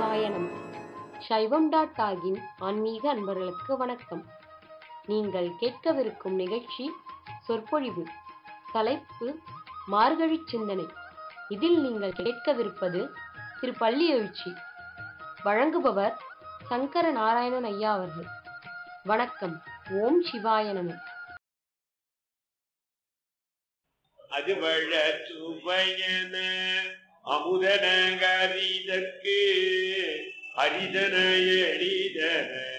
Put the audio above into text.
சிவாய நம சைவம் டாட் டாகின் ஆன்மீக அன்பர்களுக்கு வணக்கம் நீங்கள் கேட்கவிருக்கும் நிகழ்ச்சி சொற்பொழிவு தலைப்பு மார்கழி சிந்தனை இதில் நீங்கள் கேட்கவிருப்பது திரு பள்ளி எழுச்சி வழங்குபவர் சங்கர நாராயணன் ஐயா அவர்கள் வணக்கம் ஓம் சிவாய நம அதுவழ சுவையன அமுதன அரிதற்கு அரிதன எளிதன